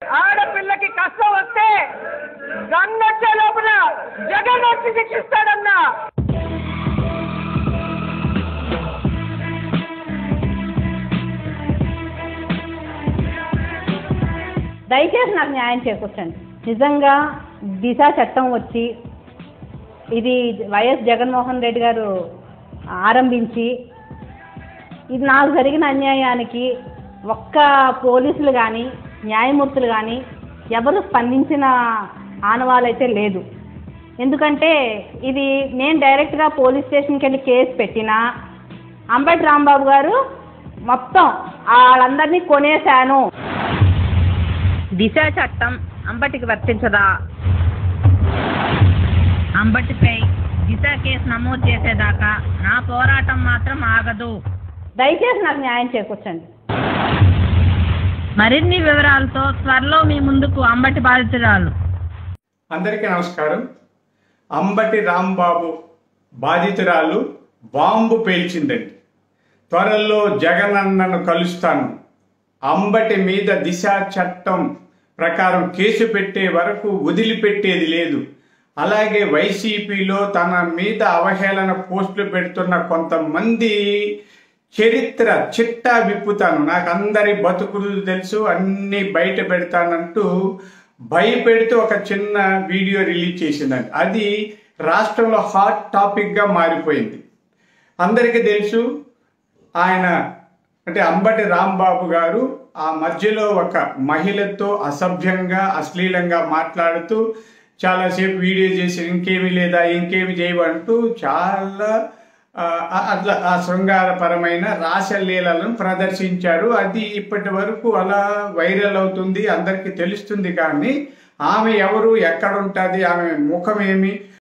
ఆడపిల్లకి కష్టం వస్తే గన్నొచ్చే లోపల జగన్ వచ్చి శిక్షిస్తాడన్నా దయచేసి నాకు న్యాయం చేకూర్చండి నిజంగా దిశ చట్టం వచ్చి ఇది వైఎస్ జగన్మోహన్ రెడ్డి గారు ఆరంభించి ఇది నాకు జరిగిన అన్యాయానికి ఒక్క పోలీసులు కానీ న్యాయమూర్తులు కానీ ఎవరు స్పందించిన ఆనవాలైతే లేదు ఎందుకంటే ఇది నేను డైరెక్ట్గా పోలీస్ స్టేషన్కి వెళ్ళి కేసు పెట్టినా అంబటి రాంబాబు గారు మొత్తం వాళ్ళందరినీ కొనేశాను దిశ చట్టం అంబటికి వర్తించదా అంబటిపై దిశ కేసు నమోదు చేసేదాకా నా పోరాటం మాత్రం ఆగదు దయచేసి నాకు న్యాయం చేకూర్చండి మరిన్ని వివరాలతో త్వరలో మీ ముందుకు అంబటి బాధితురాలు అందరికీ నమస్కారం అంబటి రాంబాబు బాధితురాలు బాంబు పేల్చిందండి త్వరలో జగనన్నను కలుస్తాను అంబటి మీద దిశ చట్టం ప్రకారం కేసు పెట్టే వరకు వదిలిపెట్టేది లేదు అలాగే వైసీపీలో తన మీద అవహేళన పోస్టులు పెడుతున్న కొంతమంది చరిత్ర చిట్టా విప్పుతాను నాకు అందరి బతుకులు తెలుసు అన్ని బయట పెడతానంటూ భయపెడుతూ ఒక చిన్న వీడియో రిలీజ్ చేసిందండి అది రాష్ట్రంలో హాట్ టాపిక్గా మారిపోయింది అందరికీ తెలుసు ఆయన అంటే అంబటి రాంబాబు గారు ఆ మధ్యలో ఒక మహిళతో అసభ్యంగా అశ్లీలంగా మాట్లాడుతూ చాలాసేపు వీడియో చేసి ఇంకేమి లేదా ఇంకేమి చేయమంటూ చాలా ఆ, అట్లా ఆ శృంగారపరమైన రాసలీలను ప్రదర్శించారు అది ఇప్పటి వరకు అలా వైరల్ అవుతుంది అందరికీ తెలుస్తుంది కానీ ఆమె ఎవరు ఎక్కడ ఉంటుంది ఆమె ముఖం ఏమి